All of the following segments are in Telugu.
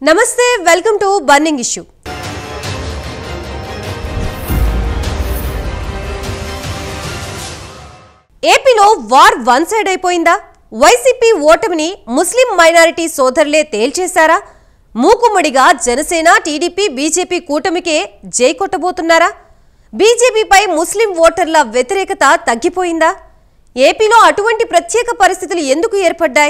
నమస్తే వెల్కమ్ టు బర్నింగ్ ఇష్యూ ఏపీలో వార్ వన్ సైడ్ అయిపోయిందా వైసీపీ ఓటమిని ముస్లిం మైనారిటీ సోదరులే తేల్చేశారా మూకుమ్మడిగా జనసేన టీడీపీ బీజేపీ కూటమికే జై కొట్టబోతున్నారా బీజేపీపై ముస్లిం ఓటర్ల వ్యతిరేకత తగ్గిపోయిందా ఏపీలో అటువంటి ప్రత్యేక పరిస్థితులు ఎందుకు ఏర్పడ్డాయి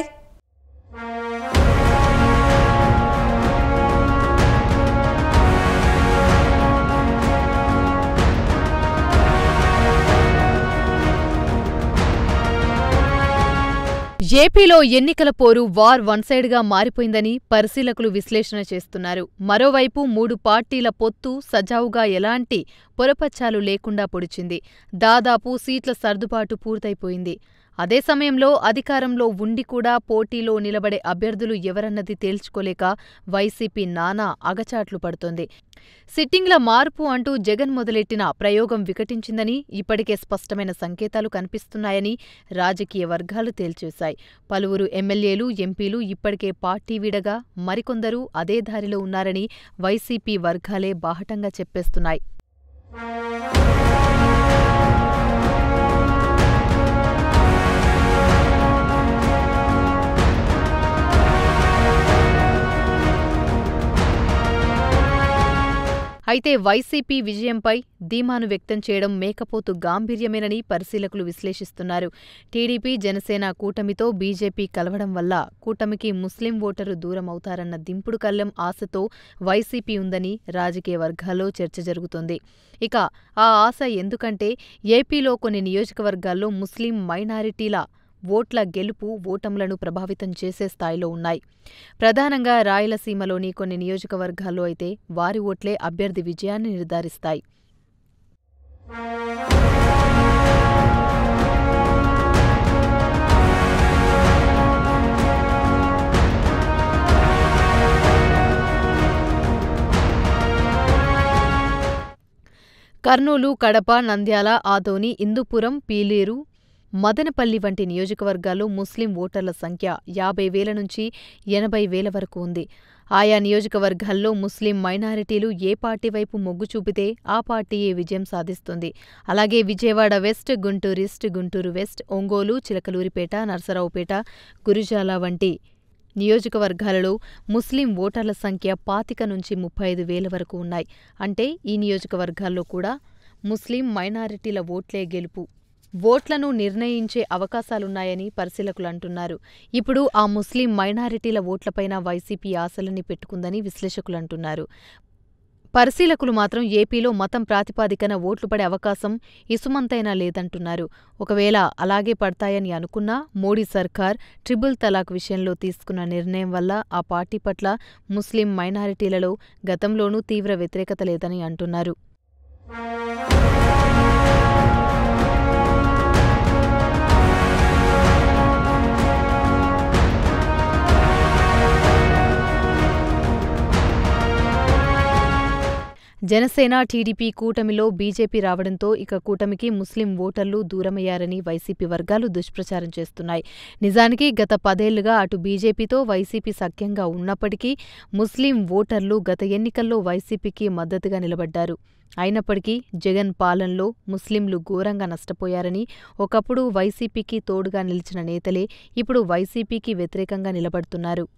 ఏపీలో ఎన్నికల పోరు వార్ వన్ సైడ్ గా మారిపోయిందని పరిశీలకులు విశ్లేషణ చేస్తున్నారు మరోవైపు మూడు పార్టీల పొత్తు సజావుగా ఎలాంటి పొరపచ్చాలు లేకుండా పొడిచింది దాదాపు సీట్ల సర్దుబాటు పూర్తయిపోయింది అదే సమయంలో అధికారంలో ఉండి కూడా పోటీలో నిలబడే అభ్యర్థులు ఎవరన్నది తేల్చుకోలేక వైసీపీ నానా అగచాట్లు పడుతోంది సిట్టింగ్ల మార్పు అంటూ జగన్ మొదలెట్టిన ప్రయోగం వికటించిందని ఇప్పటికే స్పష్టమైన సంకేతాలు కనిపిస్తున్నాయని రాజకీయ వర్గాలు తేల్చేశాయి పలువురు ఎమ్మెల్యేలు ఎంపీలు ఇప్పటికే పార్టీ వీడగా మరికొందరు అదే దారిలో ఉన్నారని వైసీపీ వర్గాలే బాహటంగా చెప్పేస్తున్నాయి అయితే వైసీపీ విజయంపై ధీమాను వ్యక్తం చేయడం మేకపోతు గాంభీర్యమేనని పరిశీలకులు విశ్లేషిస్తున్నారు టీడీపీ జనసేన కూటమితో బీజేపీ కలవడం వల్ల కూటమికి ముస్లిం ఓటరు దూరం అవుతారన్న దింపుడు కళ్ళెం ఆశతో వైసీపీ ఉందని రాజకీయ వర్గాల్లో చర్చ జరుగుతోంది ఇక ఆ ఆశ ఎందుకంటే ఏపీలో కొన్ని నియోజకవర్గాల్లో ముస్లిం మైనారిటీల ఓట్ల గెలుపు ఓటములను ప్రభావితం చేసే స్థాయిలో ఉన్నాయి ప్రధానంగా రాయలసీమలోని కొన్ని నియోజకవర్గాల్లో అయితే వారి ఓట్లే అభ్యర్థి విజయాన్ని నిర్ధారిస్తాయి కర్నూలు కడప నంద్యాల ఆదోని ఇందుపురం పీలేరు మదనపల్లి వంటి నియోజకవర్గాల్లో ముస్లిం ఓటర్ల సంఖ్య యాభై వేల నుంచి ఎనభై వేల వరకు ఉంది ఆయా నియోజకవర్గాల్లో ముస్లిం మైనారిటీలు ఏ పార్టీ వైపు మొగ్గు చూపితే ఆ పార్టీయే విజయం సాధిస్తుంది అలాగే Vijayawada west Guntur east Guntur west Ongole Chilakaluripet Narasaraopet Gurajala వంటి నియోజకవర్గాలలో ముస్లిం ఓటర్ల సంఖ్య పాతిక నుంచి ముప్పై ఐదు వేల వరకు ఉన్నాయి అంటే ఈ నియోజకవర్గాల్లో కూడా ముస్లిం మైనారిటీల ఓట్లే గెలుపు ఓట్లను నిర్ణయించే అవకాశాలున్నాయని పరిశీలకులు అంటున్నారు ఇప్పుడు ఆ ముస్లిం మైనారిటీల ఓట్లపైన వైసీపీ ఆశలని పెట్టుకుందని విశ్లేషకులు అంటున్నారు పరిశీలకులు మాత్రం ఏపీలో మతం ప్రాతిపాదికన ఓట్లు పడే అవకాశం ఇసుమంతైనా లేదంటున్నారు ఒకవేళ అలాగే పడతాయని అనుకున్నా మోడీ సర్కార్ ట్రిపుల్ తలాక్ విషయంలో తీసుకున్న నిర్ణయం వల్ల ఆ పార్టీ పట్ల ముస్లిం మైనారిటీలలో గతంలోనూ తీవ్ర వ్యతిరేకత లేదని అంటున్నారు జనసేన టీడీపీ కూటమిలో బీజేపీ రావడంతో ఇక కూటమికి ముస్లిం ఓటర్లు దూరమయ్యారని వైసీపీ వర్గాలు దుష్ప్రచారం చేస్తున్నాయి నిజానికి గత పదేళ్లుగా అటు బీజేపీతో వైసీపీ సఖ్యంగా ఉన్నప్పటికీ ముస్లిం ఓటర్లు గత ఎన్నికల్లో వైసీపీకి మద్దతుగా నిలబడ్డారు అయినప్పటికీ జగన్ పాలనలో ముస్లింలు ఘోరంగా నష్టపోయారని ఒకప్పుడు వైసీపీకి తోడుగా నిలిచిన నేతలే ఇప్పుడు వైసీపీకి వ్యతిరేకంగా నిలబడుతున్నారు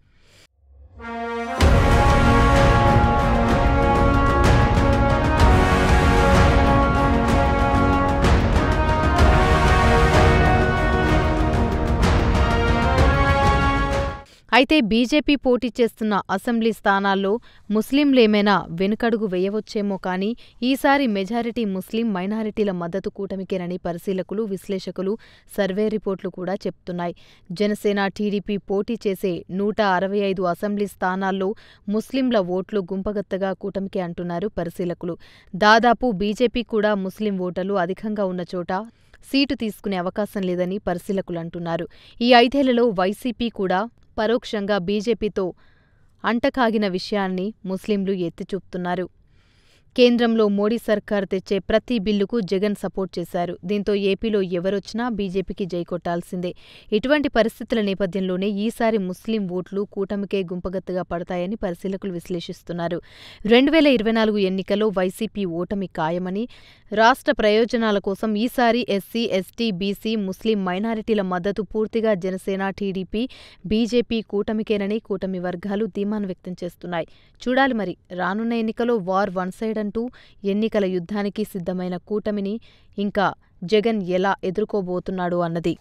అయితే బీజేపీ పోటీ చేస్తున్న అసెంబ్లీ స్థానాల్లో ముస్లింలేమైనా వెనుకడుగు వేయవచ్చేమో కానీ ఈసారి మెజారిటీ ముస్లిం మైనారిటీల మద్దతు కూటమికేనని పరిశీలకులు విశ్లేషకులు సర్వే రిపోర్టులు కూడా చెప్తున్నాయి జనసేన టీడీపీ పోటీ చేసే నూట అరవై ఐదు అసెంబ్లీ స్థానాల్లో ముస్లింల ఓట్లు గుంపగత్తగా కూటమికే అంటున్నారు పరిశీలకులు దాదాపు బీజేపీ కూడా ముస్లిం ఓటర్లు అధికంగా ఉన్న చోట సీటు తీసుకునే అవకాశం లేదని పరిశీలకులు అంటున్నారు ఈ ఐదేళ్లలో వైసీపీ కూడా పరోక్షంగా బీజేపీతో అంటకాగిన విషయాన్ని ముస్లింలు ఎత్తిచూపుతున్నారు కేంద్రంలో మోడీ సర్కార్ తెచ్చే ప్రతి బిల్లుకు జగన్ సపోర్ట్ చేశారు దీంతో ఏపీలో ఎవరొచ్చినా బీజేపీకి జై కొట్టాల్సిందే ఇటువంటి పరిస్థితుల నేపథ్యంలోనే ఈసారి ముస్లిం ఓట్లు కూటమికే గుంపగత్తుగా పడతాయని పరిశీలకులు విశ్లేషిస్తున్నారు రెండు వేల ఇరవై నాలుగు ఎన్నికల్లో వైసీపీ ఓటమి ఖాయమని రాష్ట్ర ప్రయోజనాల కోసం ఈసారి ఎస్సీ ఎస్టీ బీసీ ముస్లిం మైనారిటీల మద్దతు పూర్తిగా జనసేన టీడీపీ బీజేపీ కూటమికేనని కూటమి వర్గాలు ధీమాను వ్యక్తం చేస్తున్నాయి చూడాలి మరి రానున్న ఎన్నికలో వార్ వన్ సైడ్ అంటూ ఎన్నికల యుద్ధానికి సిద్ధమైన కూటమిని ఇంకా జగన్ ఎలా ఎదుర్కోబోతున్నాడు అన్నది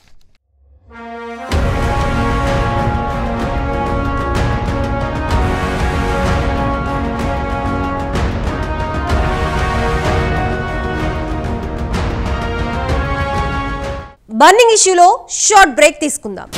బర్నింగ్ ఇష్యూలో షార్ట్ బ్రేక్ తీసుకుందాం